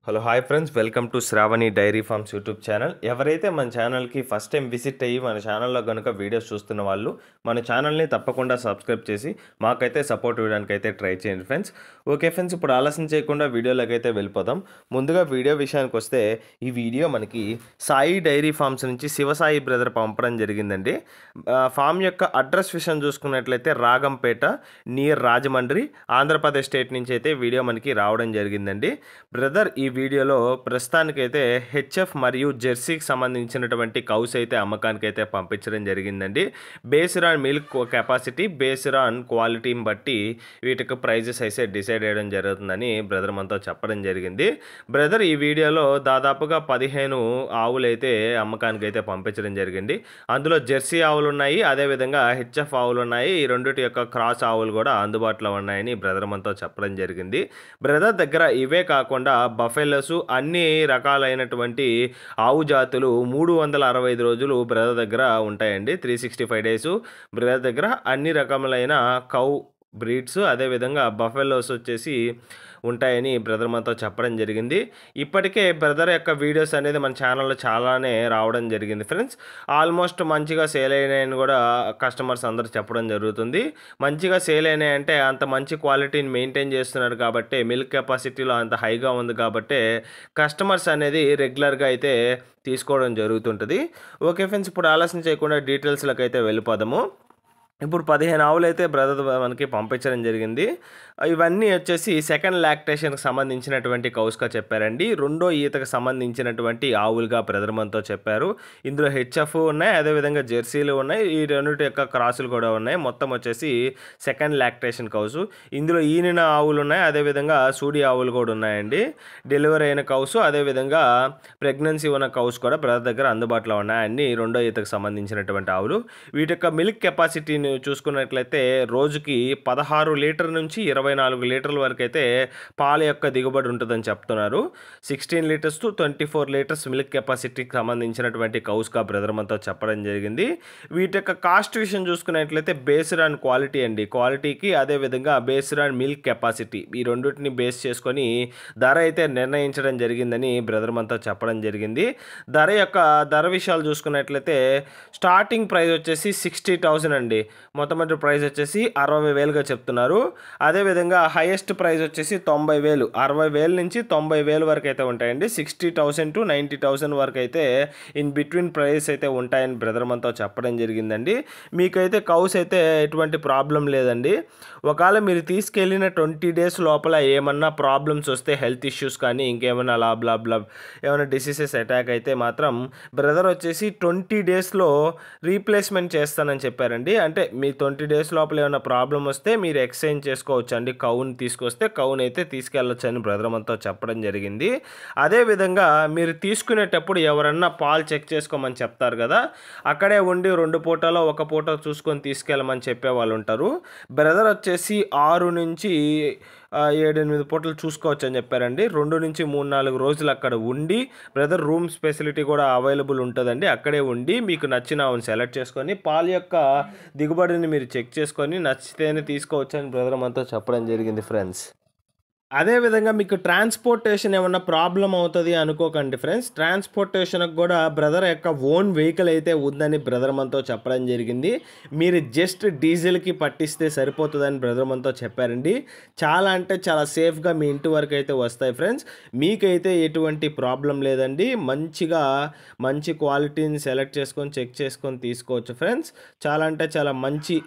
hello hi friends welcome to Shravani diary farms YouTube channel ఎవరైతే మన ఛానల్కి ఫస్ట్ టైం విజిట్ అయ్యి మన ఛానల్లో కనుక వీడియోస్ చూస్తున్న వాళ్ళు మన ఛానల్ని తప్పకుండా సబ్స్క్రైబ్ చేసి మాకైతే సపోర్ట్ ఇవ్వడానికి అయితే ట్రై చేయండి ఫ్రెండ్స్ ఓకే ఫ్రెండ్స్ ఇప్పుడు ఆలస్యం చేయకుండా వీడియోలోకి అయితే వెళ్ళిపోదాం ముందుగా వీడియో విషయానికి వస్తే ఈ వీడియో మనకి సాయి డైరీ ఫార్మ్స్ నుంచి శివసాయి బ్రదర్ పంపడం జరిగిందండి ఆ, ఫామ్ యొక్క అడ్రస్ విషయం చూసుకున్నట్లయితే రాగంపేట నియర్ రాజమండ్రి ఆంధ్రప్రదేశ్ స్టేట్ నుంచి అయితే వీడియో మనకి రావడం జరిగిందండి బ్రదర్ ఈ వీడియోలో ప్రస్తుతానికైతే హెచ్ఎఫ్ మరియు జెర్సీకి సంబంధించినటువంటి కౌస్ అయితే అమ్మకానికి అయితే పంపించడం జరిగిందండి based on milk capacity based on క్వాలిటీని బట్టి వీటికి ప్రైజెస్ అయితే డిసైడ్ చేయడం జరుగుతుందని బ్రదర్ మనతో చెప్పడం జరిగింది బ్రదర్ ఈ వీడియోలో దాదాపుగా పదిహేను ఆవులు అయితే అమ్మకానికి అయితే పంపించడం జరిగింది అందులో జెర్సీ ఆవులు ఉన్నాయి అదేవిధంగా హెచ్ఎఫ్ ఆవులు ఉన్నాయి ఈ రెండిటి యొక్క క్రాస్ ఆవులు కూడా అందుబాటులో ఉన్నాయని బ్రదర్ మనతో చెప్పడం జరిగింది బ్రదర్ దగ్గర ఇవే కాకుండా బఫెలోస్ అన్ని రకాలైనటువంటి ఆవు జాతులు మూడు వందల అరవై ఐదు రోజులు బ్రదర్ దగ్గర ఉంటాయండి three sixty five days brother దగ్గర అన్ని రకములైన కౌ బ్రీడ్స్ అదేవిధంగా బఫెలోస్ వచ్చేసి ఉంటాయని బ్రదర్ మనతో చెప్పడం జరిగింది ఇప్పటికే బ్రదర్ యొక్క వీడియోస్ అనేది మన ఛానల్లో చాలానే రావడం జరిగింది ఫ్రెండ్స్ ఆల్మోస్ట్ మంచిగా సేల్ అయినాయని కూడా కస్టమర్స్ అందరూ చెప్పడం జరుగుతుంది మంచిగా సేల్ అయినాయంటే అంత మంచి క్వాలిటీని మెయింటైన్ చేస్తున్నారు కాబట్టి మిల్క్ కెపాసిటీలో అంత హైగా ఉంది కాబట్టి కస్టమర్స్ అనేది రెగ్యులర్గా అయితే తీసుకోవడం జరుగుతుంటుంది ఓకే ఫ్రెండ్స్ ఇప్పుడు ఆలస్యం చేయకుండా డీటెయిల్స్లోకి అయితే వెళ్ళిపోదాము ఇప్పుడు పదిహేను ఆవులు అయితే బ్రదర్ మనకి పంపించడం జరిగింది ఇవన్నీ వచ్చేసి సెకండ్ లాక్టేషన్కి సంబంధించినటువంటి కౌస్గా చెప్పారండి రెండో ఈతకు సంబంధించినటువంటి ఆవులుగా బ్రదర్ మనతో చెప్పారు ఇందులో హెచ్ఎఫ్ ఉన్నాయి అదేవిధంగా జెర్సీలు ఉన్నాయి ఈ రెండింటి యొక్క క్రాసులు కూడా ఉన్నాయి మొత్తం వచ్చేసి సెకండ్ లాక్టేషన్ కౌసు ఇందులో ఈనిన ఆవులు ఉన్నాయి అదేవిధంగా సూడి ఆవులు కూడా ఉన్నాయండి డెలివరీ అయిన కౌసు అదేవిధంగా ప్రెగ్నెన్సీ ఉన్న కౌస్ కూడా బ్రదర్ దగ్గర అందుబాటులో ఉన్నాయి అన్ని రెండో ఈతకు సంబంధించినటువంటి ఆవులు వీటి యొక్క మిల్క్ కెపాసిటీని చూసుకున్నట్లయితే రోజుకి పదహారు లీటర్ నుంచి ఇరవై నాలుగు లీటర్ల వరకు అయితే పాల యొక్క దిగుబడి ఉంటుందని చెప్తున్నారు sixteen litres to twenty four litres milk కెపాసిటీకి సంబంధించినటువంటి కౌస్గా బ్రదర్ మనతో చెప్పడం జరిగింది వీటి యొక్క కాస్ట్ విషయం చూసుకున్నట్లయితే బేస్డ్ ఆన్ క్వాలిటీ అండి క్వాలిటీకి అదేవిధంగా బేస్డ్ ఆన్ మిల్క్ కెపాసిటీ ఈ రెండింటిని బేస్ చేసుకొని ధర అయితే నిర్ణయించడం జరిగిందని బ్రదర్ మనతో చెప్పడం జరిగింది ధర యొక్క ధర విషయాలు చూసుకున్నట్లయితే స్టార్టింగ్ ప్రైస్ వచ్చేసి సిక్స్టీ థౌసండ్ అండి మొట్టమొదటి ప్రైస్ వచ్చేసి అరవై వేలుగా చెప్తున్నారు అదేవిధంగా హైయెస్ట్ ప్రైస్ వచ్చేసి తొంభై వేలు అరవై వేల నుంచి తొంభై వేలు వరకు అయితే ఉంటాయండి sixty thousand to ninety thousand వరకు అయితే ఇన్ బిట్వీన్ ప్రైస్ అయితే ఉంటాయని బ్రదర్ మనతో చెప్పడం జరిగిందండి మీకైతే కౌస్ అయితే ఎటువంటి ప్రాబ్లం లేదండి ఒకవేళ మీరు తీసుకెళ్ళిన ట్వంటీ డేస్ లోపల ఏమన్నా ప్రాబ్లమ్స్ వస్తే హెల్త్ ఇష్యూస్ కానీ ఇంకేమైనా లాబ్ లాబ్ లాబ్ ఏమైనా డిసీజెస్ అటాక్ అయితే మాత్రం బ్రదర్ వచ్చేసి ట్వంటీ డేస్లో రీప్లేస్మెంట్ చేస్తానని చెప్పారండి అంటే మీ ట్వంటీ డేస్ లోపల ఏమైనా ప్రాబ్లం వస్తే మీరు ఎక్స్చేంజ్ చేసుకోవచ్చు అండి కౌన్ తీసుకొస్తే కౌన్ అయితే తీసుకెళ్ళొచ్చు అని బ్రదర్ మనతో చెప్పడం జరిగింది అదేవిధంగా మీరు తీసుకునేటప్పుడు ఎవరన్నా పాలు చెక్ చేసుకోమని చెప్తారు కదా అక్కడే ఉండి రెండు పూటలో ఒక పూట చూసుకొని తీసుకెళ్ళమని చెప్పే వాళ్ళు ఉంటారు బ్రదర్ వచ్చేసి ఆరు నుంచి ఆ, ఏడెనిమిది పూటలు చూసుకోవచ్చు అని చెప్పారండి రెండు నుంచి మూడు నాలుగు రోజులు అక్కడ ఉండి బ్రదర్ రూమ్ ఫెసిలిటీ కూడా అవైలబుల్ ఉంటుందండి అక్కడే ఉండి మీకు నచ్చిన ఆవును సెలెక్ట్ చేసుకొని పాల యొక్క దిగుబడిని మీరు చెక్ చేసుకొని నచ్చితేనే తీసుకోవచ్చు అని బ్రదర్ మనతో చెప్పడం జరిగింది ఫ్రెండ్స్ అదేవిధంగా మీకు ట్రాన్స్పోర్టేషన్ ఏమన్నా ప్రాబ్లం అవుతుంది అనుకోకండి ఫ్రెండ్స్ ట్రాన్స్పోర్టేషన్కి కూడా బ్రదర్ యొక్క ఓన్ వెహికల్ అయితే ఉందని బ్రదర్ మనతో చెప్పడం జరిగింది మీరు జస్ట్ డీజిల్కి పట్టిస్తే సరిపోతుందని బ్రదర్ మనతో చెప్పారండి చాలా అంటే చాలా సేఫ్గా మీ ఇంటి వరకు అయితే వస్తాయి ఫ్రెండ్స్ మీకైతే ఎటువంటి ప్రాబ్లం లేదండి మంచిగా మంచి క్వాలిటీని సెలెక్ట్ చేసుకొని చెక్ చేసుకొని తీసుకోవచ్చు ఫ్రెండ్స్ చాలా అంటే చాలా మంచి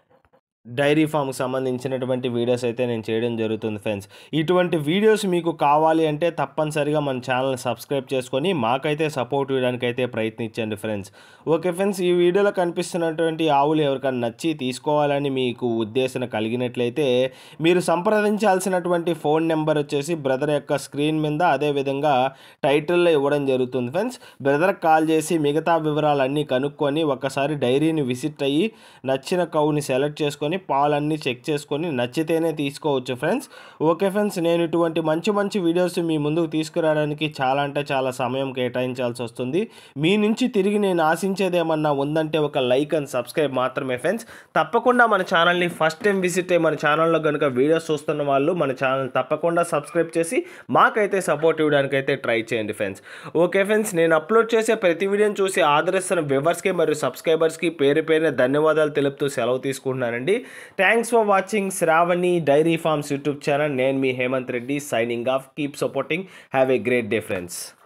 డైరీ ఫామ్కి సంబంధించినటువంటి వీడియోస్ అయితే నేను చేయడం జరుగుతుంది ఫ్రెండ్స్ ఇటువంటి వీడియోస్ మీకు కావాలి అంటే తప్పనిసరిగా మన ఛానల్ సబ్స్క్రైబ్ చేసుకొని మాకైతే సపోర్ట్ ఇవ్వడానికి అయితే ప్రయత్నించండి ఫ్రెండ్స్ ఓకే ఫ్రెండ్స్ ఈ వీడియోలో కనిపిస్తున్నటువంటి ఆవులు ఎవరికైనా నచ్చి తీసుకోవాలని మీకు ఉద్దేశం కలిగినట్లయితే మీరు సంప్రదించాల్సినటువంటి ఫోన్ నెంబర్ వచ్చేసి బ్రదర్ యొక్క స్క్రీన్ మీద అదేవిధంగా టైటిల్లో ఇవ్వడం జరుగుతుంది ఫ్రెండ్స్ బ్రదర్కి కాల్ చేసి మిగతా వివరాలన్నీ కనుక్కొని ఒకసారి డైరీని విజిట్ అయ్యి నచ్చిన కౌని సెలెక్ట్ చేసుకొని చేసుకొని పాలన్నీ చెక్ చేసుకొని నచ్చితేనే తీసుకోవచ్చు ఫ్రెండ్స్ ఓకే ఫ్రెండ్స్ నేను ఇటువంటి మంచి మంచి వీడియోస్ మీ ముందుకు తీసుకురావడానికి చాలా అంటే చాలా సమయం కేటాయించాల్సి వస్తుంది మీ నుంచి తిరిగి నేను ఆశించేది ఏమన్నా ఉందంటే ఒక లైక్ అండ్ సబ్స్క్రైబ్ మాత్రమే ఫ్రెండ్స్ తప్పకుండా మన ఛానల్ని ఫస్ట్ టైం విజిట్ అయ్యి మన ఛానల్లో కనుక వీడియోస్ చూస్తున్న వాళ్ళు మన ఛానల్ తప్పకుండా సబ్స్క్రైబ్ చేసి మాకైతే సపోర్ట్ ఇవ్వడానికి అయితే ట్రై చేయండి ఫ్రెండ్స్ ఓకే ఫ్రెండ్స్ నేను అప్లోడ్ చేసే ప్రతి వీడియోని చూసి ఆదరిస్తున్న వ్యూవర్స్కి మరియు సబ్స్క్రైబర్స్కి పేరు పేరున ధన్యవాదాలు తెలుపుతూ సెలవు తీసుకుంటున్నానండి thanks for watching Shravani diary farms YouTube channel నేను మీ Hemanth Reddy signing off keep supporting have a great day friends